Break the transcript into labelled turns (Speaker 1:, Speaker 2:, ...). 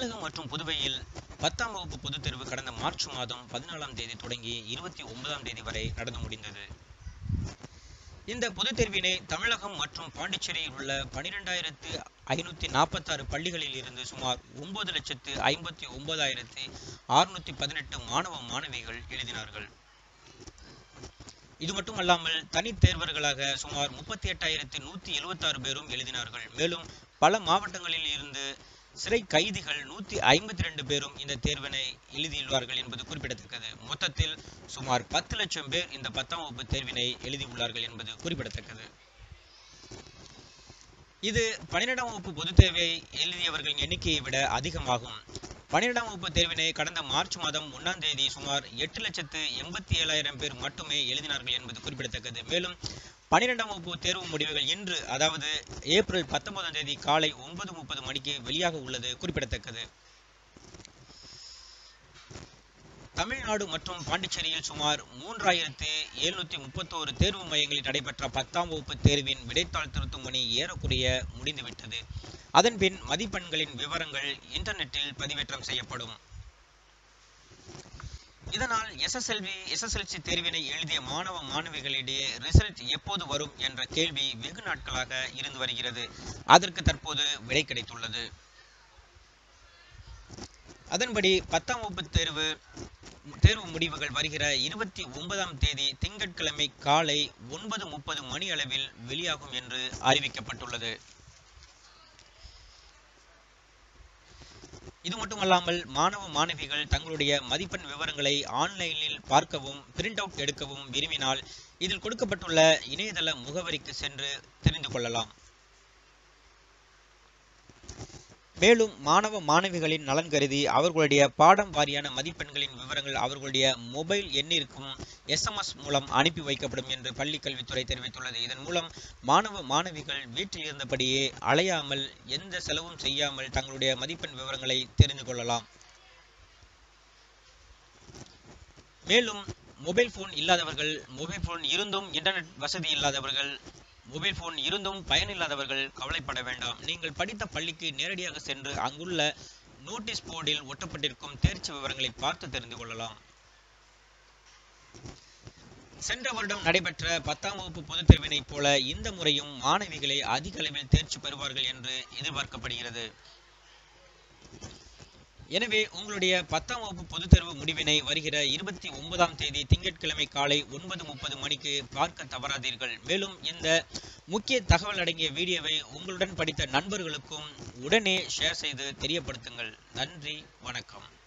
Speaker 1: தமிழகம் மற்றும் புதுவையில் பத்தாம் வகுப்பு பொதுத் தேர்வு கடந்த மார்ச் மாதம் பதினாலாம் தேதி தொடங்கி இருபத்தி ஒன்பதாம் தேதி வரை நடந்து முடிந்தது இந்த பொதுத் தேர்வினை தமிழகம் மற்றும் பாண்டிச்சேரியில் உள்ள பனிரெண்டாயிரத்து ஐநூற்றி நாற்பத்தாறு பள்ளிகளில் இருந்து சுமார் ஒன்பது லட்சத்து ஐம்பத்தி ஒன்பதாயிரத்து அறுநூற்றி பதினெட்டு மாணவ மாணவிகள் எழுதினார்கள் இது மட்டுமல்லாமல் தனித் தேர்வர்களாக சுமார் முப்பத்தி எட்டாயிரத்தி நூற்றி எழுபத்தாறு பேரும் எழுதினார்கள் மேலும் பல மாவட்டங்களில் இருந்து சிறை கைதிகள் நூற்றி ஐம்பத்தி ரெண்டு பேரும் இந்த தேர்வினை எழுதியுள்ளார்கள் என்பது குறிப்பிடத்தக்கது மொத்தத்தில் சுமார் பத்து லட்சம் பேர் இந்த பத்தாம் வகுப்பு தேர்வினை எழுதியுள்ளார்கள் என்பது குறிப்பிடத்தக்கது இது பன்னிரெண்டாம் வகுப்பு பொதுத் தேர்வை எழுதியவர்களின் எண்ணிக்கையை விட அதிகமாகும் பன்னிரெண்டாம் வகுப்பு தேர்வினை கடந்த மார்ச் மாதம் ஒன்றாம் தேதி சுமார் எட்டு லட்சத்து எண்பத்தி ஏழாயிரம் பேர் மட்டுமே எழுதினார்கள் என்பது குறிப்பிடத்தக்கது மேலும் பன்னிரெண்டாம் வகுப்பு தேர்வு முடிவுகள் இன்று அதாவது ஏப்ரல் பத்தொன்பதாம் தேதி காலை ஒன்பது முப்பது மணிக்கு வெளியாக உள்ளது குறிப்பிடத்தக்கது தமிழ்நாடு மற்றும் பாண்டிச்சேரியில் சுமார் மூன்றாயிரத்து எழுநூத்தி முப்பத்தோரு தேர்வு மையங்களில் நடைபெற்ற பத்தாம் வகுப்பு தேர்வின் விடைத்தாள் திருத்தும் பணி ஏறக்குறைய முடிந்துவிட்டது அதன்பின் மதிப்பெண்களின் விவரங்கள் இன்டர்நெட்டில் பதிவேற்றம் செய்யப்படும் இதனால் எஸ்எஸ்எல்வி எஸ்எஸ்எல்சி தேர்வினை எழுதிய மாணவ மாணவிகளிடையே ரிசல்ட் எப்போது வரும் என்ற கேள்வி வெகு நாட்களாக இருந்து வருகிறது அதற்கு தற்போது விடை கிடைத்துள்ளது அதன்படி பத்தாம் வகுப்பு தேர்வு தேர்வு முடிவுகள் வருகிற இருபத்தி ஒன்பதாம் தேதி திங்கட்கிழமை காலை ஒன்பது முப்பது மணி அளவில் வெளியாகும் என்று அறிவிக்கப்பட்டுள்ளது இது மட்டுமல்லாமல் மாணவ மாணவிகள் தங்களுடைய மதிப்பெண் விவரங்களை ஆன்லைனில் பார்க்கவும் பிரிண்ட் அவுட் எடுக்கவும் விரும்பினால் இதில் கொடுக்கப்பட்டுள்ள இணையதள முகவரிக்கு சென்று தெரிந்து கொள்ளலாம் மேலும் மாணவ மாணவிகளின் நலன் கருதி அவர்களுடைய பாடம் வாரியான மதிப்பெண்களின் விவரங்கள் அவர்களுடைய மொபைல் எண்ணிற்கும் எஸ்எம்எஸ் மூலம் அனுப்பி வைக்கப்படும் என்று பள்ளி கல்வித்துறை தெரிவித்துள்ளது இதன் மூலம் மாணவ மாணவிகள் வீட்டில் இருந்தபடியே அலையாமல் எந்த செலவும் செய்யாமல் தங்களுடைய மதிப்பெண் விவரங்களை தெரிந்து கொள்ளலாம் மேலும் மொபைல் போன் இல்லாதவர்கள் மொபைல் போன் இருந்தும் இன்டர்நெட் வசதி இல்லாதவர்கள் மொபைல் போன் இருந்தும் பயனில்லாதவர்கள் கவலைப்பட வேண்டாம் நீங்கள் படித்த பள்ளிக்கு நேரடியாக சென்று அங்குள்ள நோட்டீஸ் போர்டில் ஒட்டப்பட்டிருக்கும் தேர்ச்சி விவரங்களை பார்த்து தெரிந்து கொள்ளலாம் சென்ற வருடம் நடைபெற்ற பத்தாம் வகுப்பு பொதுத் தேர்வினைப் போல இந்த முறையும் மாணவிகளை அதிக அளவில் தேர்ச்சி பெறுவார்கள் என்று எதிர்பார்க்கப்படுகிறது எனவே உங்களுடைய பத்தாம் வகுப்பு பொதுத் தேர்வு முடிவினை வருகிற இருபத்தி ஒன்பதாம் தேதி திங்கட்கிழமை காலை ஒன்பது முப்பது மணிக்கு பார்க்க தவறாதீர்கள் மேலும் இந்த முக்கிய தகவல் அடங்கிய வீடியோவை உங்களுடன் படித்த நண்பர்களுக்கும் உடனே ஷேர் செய்து தெரியப்படுத்துங்கள் நன்றி வணக்கம்